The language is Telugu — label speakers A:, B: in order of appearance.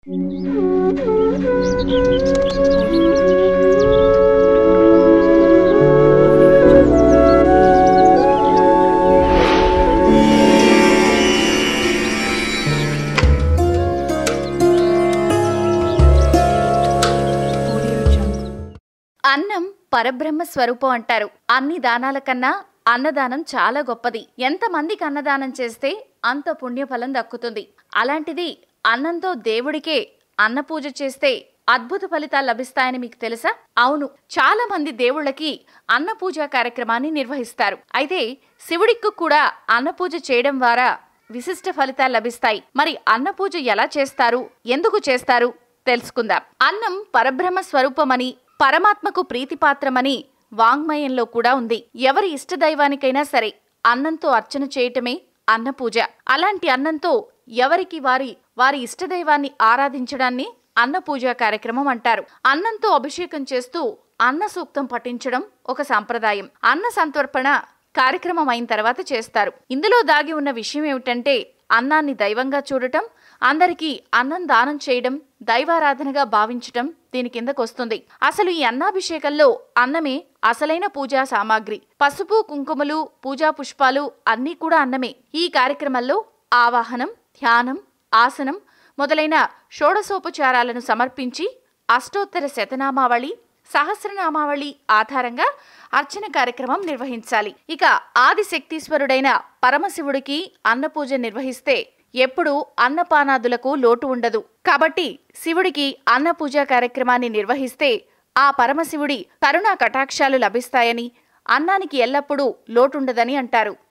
A: అన్నం పరబ్రహ్మ స్వరూపం అంటారు అన్ని దానాల కన్నా అన్నదానం చాలా గొప్పది ఎంతమందికి అన్నదానం చేస్తే అంత పుణ్యఫలం దక్కుతుంది అలాంటిది అన్నంతో దేవుడికే అన్న పూజ చేస్తే అద్భుత ఫలితాలు లభిస్తాయని మీకు తెలుసా అవును చాలా మంది దేవుళ్ళకి అన్న పూజ కార్యక్రమాన్ని నిర్వహిస్తారు అయితే శివుడికి కూడా అన్న పూజ చేయడం ద్వారా విశిష్ట ఫలితాలు లభిస్తాయి మరి అన్న పూజ ఎలా చేస్తారు ఎందుకు చేస్తారు తెలుసుకుందాం అన్నం పరబ్రహ్మ స్వరూపమని పరమాత్మకు ప్రీతిపాత్రమని వాంగ్మయంలో కూడా ఉంది ఎవరి ఇష్టదైవానికైనా సరే అన్నంతో అర్చన చేయటమే అన్న పూజ అలాంటి అన్నంతో ఎవరికి వారి వారి ఇష్టదైవాన్ని ఆరాధించడాన్ని అన్న పూజ కార్యక్రమం అంటారు అన్నంతో అభిషేకం చేస్తూ అన్న సూక్తం పఠించడం ఒక సాంప్రదాయం అన్న సంతర్పణ కార్యక్రమం అయిన తర్వాత చేస్తారు ఇందులో దాగి ఉన్న విషయం ఏమిటంటే అన్నాన్ని దైవంగా చూడటం అందరికీ అన్నం దానం చేయడం దైవారాధనగా భావించటం దీని కిందకొస్తుంది అసలు ఈ అన్నాభిషేకంలో అన్నమే అసలైన పూజా సామాగ్రి పసుపు కుంకుమలు పూజా పుష్పాలు అన్నీ కూడా అన్నమే ఈ కార్యక్రమంలో ఆవాహనం ధ్యానం ఆసనం మొదలైన షోడసోపచారాలను సమర్పించి అష్టోత్తర శతనామావళి సహస్రనామావళి ఆధారంగా అర్చన కార్యక్రమం నిర్వహించాలి ఇక ఆదిశక్తీశ్వరుడైన పరమశివుడికి అన్నపూజ నిర్వహిస్తే ఎప్పుడూ అన్నపానాదులకు లోటు ఉండదు కాబట్టి శివుడికి అన్న పూజా కార్యక్రమాన్ని నిర్వహిస్తే ఆ పరమశివుడి కరుణా కటాక్షాలు లభిస్తాయని అన్నానికి ఎల్లప్పుడూ లోటుండదని అంటారు